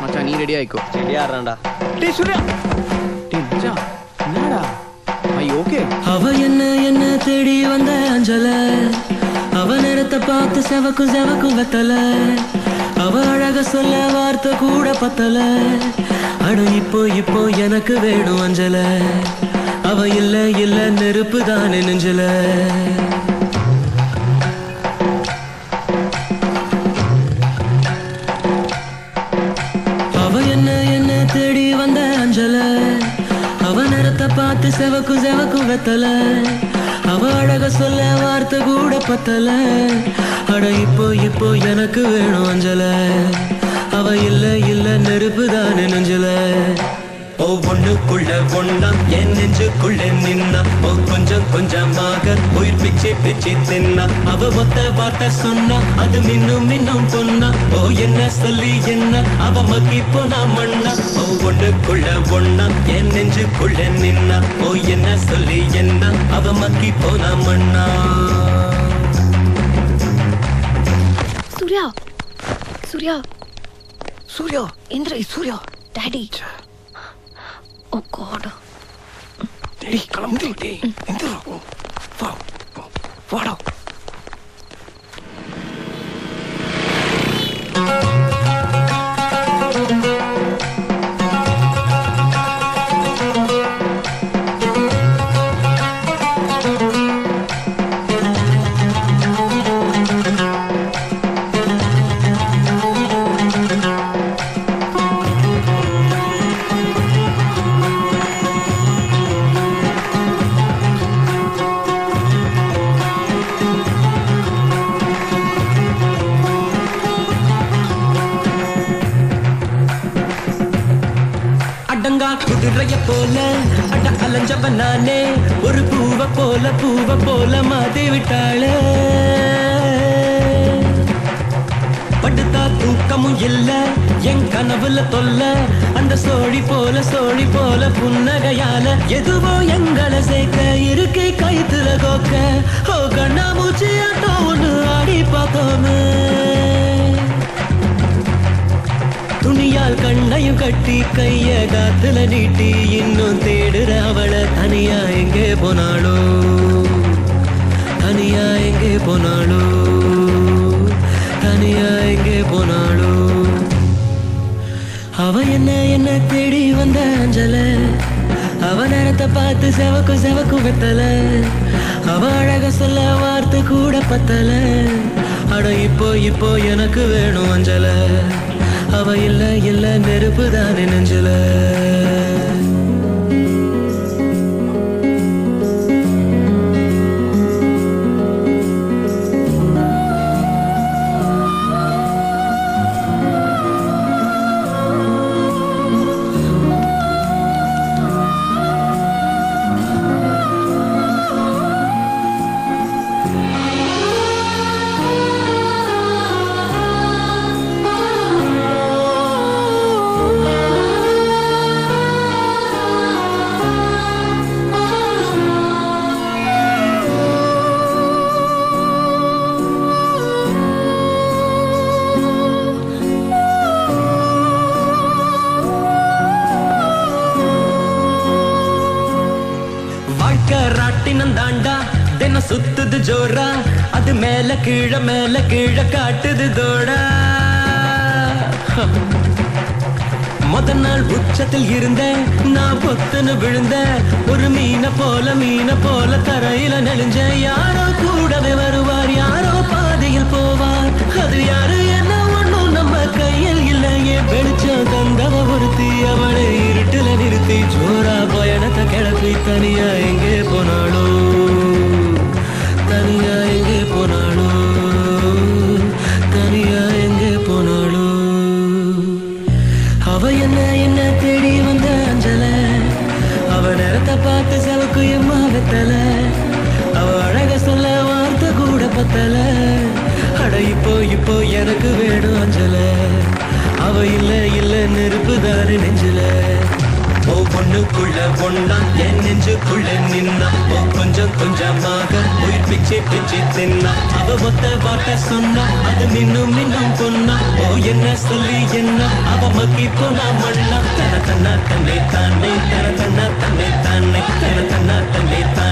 மச்சான் நீ ரெடி ஆயிக்கோ ரெடியா ஆடுறான்டா டேய் சூர்யா டேய் மச்சான் என்னடா ஐ ஓகே அவ என்ன என்ன தேடி வந்த அஞ்சல அவ நேரத்தை பார்த்து செவக்கும் செவக்கும் வெத்தல அவ அழக சொல்ல வார்த்தை கூட பத்தல அட இப்போ இப்போ எனக்கு வேணும் அஞ்சல அவ இல்ல இல்ல நெருப்பு தானே நெஞ்சல அவ என்ன என்ன தேடி வந்த அஞ்சல அவ நேரத்தை பார்த்து செவக்கும் செவக்கும் வெத்தல அவ அழக சொல்ல வார்த்தை கூட பத்தல அட இப்போ இப்போ எனக்கு வேணும் அஞ்சல அவ இல்ல இல்ல நெருப்பு தானே நெஞ்சல ஓ ஒண்ணுக்குள்ள ஒண்ணா என் நெஞ்சுக்குள்ள நின்னா ஓ கொஞ்சம் கொஞ்சமாக உயிர் பிச்சு பிச்சு தின்னா அவ ஒத்த வார்த்தை சொன்னா அது மின்னும் மின்னும் பொன்னா ஓ என்ன சொல்லி என்ன அவ மக்கி போனா மண்ணா ஓ ஒண்ணுக்குள்ள ஒண்ணா என் நெஞ்சுக்குள்ள நின்னா ஓ என்ன சொல்லி என்ன அவ மக்கி போனா மண்ணா Surya Surya Surya Indra Surya daddy oh God டேய் கிளம்பு டேய் எந்திரா வா வா, வாடா அடங்கா குதிரைய போல அட அலைஞ்சவன் நானே ஒரு பூவ போல பூவ போல மாத்தி விட்டாளே படுத்தா தூக்கமும் இல்ல என் கனவுல தொல்ல அந்த சோழி போல சோழி போல புன்னகையால எதுவோ எங்களை சேர்க்க இருக்கை கைத்துல கோக்க ஓ கண்ணா மூச்சு ஆட்டம் ஒண்ணு ஆடி பார்த்தோமே துணியால் கண்ணையும் கட்டி கைய காத்துல நீட்டி இன்னும் தேடுற அவளை தனியா எங்கே போனாளோ தனியா எங்கே போனாளோ தனியா எங்கே போனாளோ அவ என்ன என்ன தேடி வந்த அஞ்சல அவ நேரத்தை பார்த்து செவக்கும் செவக்கும் வெத்தல அவ அழக சொல்ல வார்த்தை கூட பத்தல அட இப்போ இப்போ எனக்கு வேணும் அஞ்சல அவ இல்ல இல்ல நெருப்பு தானே நெஞ்சல வாழ்க்கை ராட்டினம் தாண்டா தினம் சுத்துது ஜோரா அது மேல கீழ மேல கீழ காட்டுது தோடா முத நாள் உச்சத்தில் இருந்தேன் நான் பொத்துன்னு விழுந்தேன் ஒரு மீன போல மீன போல தரையில நெளிஞ்சேன் யாரோ கூடவே வருவார் யாரோ பாதையில் போவார் அது யாரு என்ன ஒண்ணும் நம்ம கையில் இல்லையே வெளிச்சம் தந்தவ ஒருத்தி அவளை இருட்டுல நிறுத்தி ஜோரா பயணத்தை கிளப்பி தனியா எங்கே போனாளோ தனியா எங்கே போனாளோ தனியா எங்கே போனாளோ அவ என்ன என்ன தேடி வந்த அஞ்சல அவ நேரத்தை பார்த்து செவக்கு எம்மா வெத்தல அவ அழக சொல்ல வார்த்தை கூட பத்தல அட இப்போ இப்போ எனக்கு வேணும் அஞ்சல அவ இல்ல இல்ல நெருப்பு தாரு நெஞ்சில ஓ பொண்ணுக்குள்ள பொண்ணா என் நெஞ்சுக்குள்ள நின்னா ஓ கொஞ்சம் கொஞ்சமாக உயிர் பிச்சு பிச்சு தின்னா அவ ஒத்த வாட்ட சொன்னா அது மின்னும் மின்னும் பொன்னா ஓ என்ன சொல்லி என்ன அவ மக்கி போனா மண்ணா தன தன்னா தன்னை தானே தன தன்னா தன்னை தானே தன தன்னா தன்னை தானே